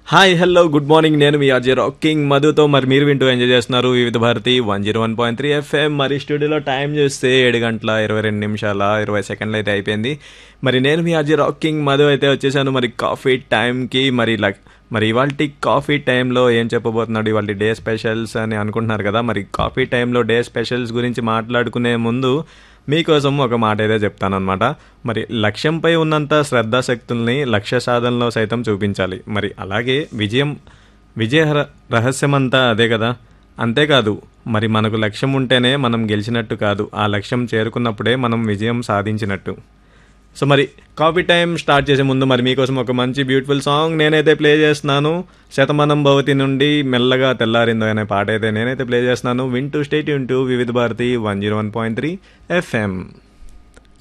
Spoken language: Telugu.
హాయ్ హలో గుడ్ మార్నింగ్ నేను మీ అజయ్ రాకింగ్ మధుతో మరి మీరు వింటూ ఎంజాయ్ చేస్తున్నారు వివిధ Bharati one zero one point three F M మరి స్టూడియోలో టైం చూస్తే ఏడు గంటల ఇరవై రెండు నిమిషాల ఇరవై సెకండ్లు అయితే అయిపోయింది మరి నేను మీ అజయ్ రాకింగ్ మధు అయితే వచ్చేసాను మరి కాఫీ టైంకి మరి లక్ మరి ఇవాళ కాఫీ టైంలో ఏం చెప్పబోతున్నాడు ఇవాళ డే స్పెషల్స్ అని అనుకుంటున్నారు కదా మరి కాఫీ టైంలో డే స్పెషల్స్ గురించి మాట్లాడుకునే ముందు మీకోసం ఒక మాట అయితే చెప్తానమాట మరి లక్ష్యంపై ఉన్నంత శ్రద్ధాశక్తుల్ని లక్ష్య సాధనలో సైతం చూపించాలి మరి అలాగే విజయం విజయ ర- రహస్యమంతా అదే కదా అంతేకాదు మరి మనకు లక్ష్యం ఉంటేనే మనం గెలిచినట్టు కాదు ఆ లక్ష్యం చేరుకున్నప్పుడే మనం విజయం సాధించినట్టు సో మరి కాఫీ టైం స్టార్ట్ చేసే ముందు మరి మీకోసం ఒక మంచి బ్యూటిఫుల్ సాంగ్ నేనైతే ప్లే చేస్తున్నాను శతమానం భవతి నుండి మెల్లగా తెల్లారిందో అనే పాట అయితే నేనైతే ప్లే చేస్తున్నాను వింటూ స్టేట్ టు Vividh Bharati one zero one point three FM